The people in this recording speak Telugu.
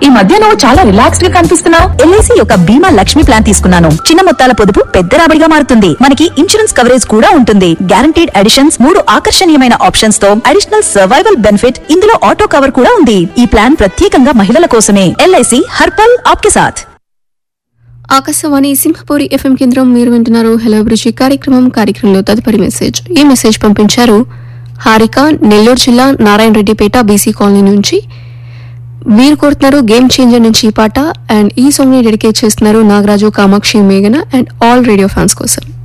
ఈ మధ్య నువ్వు చాలా రిలాక్స్డ్ గా కనిపిస్తున్నావు ఎల్ఐసి యొక్క బీమా లక్ష్మి ప్లాన్ తీసుకున్నాను చిన్న మొత్తాల పొదుపు పెద్ద రాబడిగా మారుతుంది మనకి ఇన్సూరెన్స్ కవరేజ్ కూడా ఉంటుంది గ్యారంటీడ్ అడిషన్స్ మూడు ఆకర్షణీయమైన ఆప్షన్స్ తో అడిషనల్ సర్వైవల్ బెనిఫిట్ ఇందులో ఆటో కవర్ కూడా ఉంది ఈ ప్లాన్ ప్రత్యేకంగా మహిళల కోసమే ఎల్ఐసి హర్పల్ ఆప్కే సాథ్ ఆకాశవాణి సింహపూరి ఎఫ్ఎం కేంద్రం మీరు వింటున్నారు హలో అభిరుచి కార్యక్రమం కార్యక్రమంలో తదుపరి మెసేజ్ ఈ మెసేజ్ పంపించారు హారిక నెల్లూరు జిల్లా నారాయణ రెడ్డిపేట బీసీ కాలనీ నుంచి వీరు కోరుతున్నారు గేమ్ చేంజర్ నుంచి ఈ పాట అండ్ ఈ సాంగ్ ని డెడికేట్ చేస్తున్నారు నాగరాజు కామాక్షి మేఘన అండ్ ఆల్ రేడియో ఫ్యాన్స్ కోసం